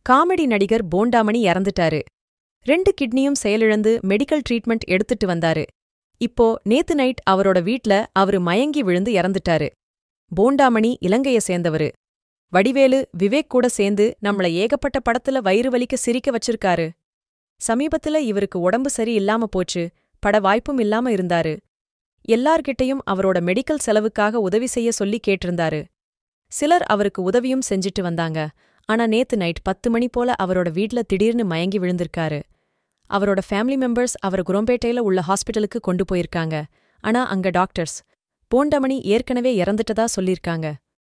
comedy நடிகர் போண்டாமணி இறந்துட்டாரு ரெண்டு கிட்னியும் செயலிழந்து மெடிக்கல் ட்ரீட்மெண்ட் எடுத்துட்டு வந்தாரு இப்போ நேத்து நைட் அவரோட வீட்ல அவரு மயங்கி விழுந்து இறந்துட்டாரு போண்டாமணி இலங்கைய சேர்ந்தவரு வடிவேலு விவேக் கூட சேர்ந்து நம்மள ஏகப்பட்ட படத்துல வயிறு வலிக்க சிரிக்க வச்சிருக்காரு சமீபத்துல இவருக்கு உடம்பு சரி இல்லாம போச்சு பட வாய்ப்பும் இல்லாம இருந்தாரு எல்லார்கிட்டயும் அவரோட மெடிக்கல் செலவுக்காக உதவி செய்ய சொல்லி கேட்டிருந்தாரு சிலர் அவருக்கு உதவியும் செஞ்சுட்டு வந்தாங்க ஆனா நேத்து நைட் பத்து மணி போல அவரோட வீட்ல திடீர்னு மயங்கி விழுந்திருக்காரு அவரோட ஃபேமிலி மெம்பர்ஸ் அவர் குரோம்பேட்டையில உள்ள ஹாஸ்பிட்டலுக்கு கொண்டு போயிருக்காங்க ஆனா அங்க டாக்டர்ஸ் போண்டமணி ஏற்கனவே இறந்துட்டதா சொல்லிருக்காங்க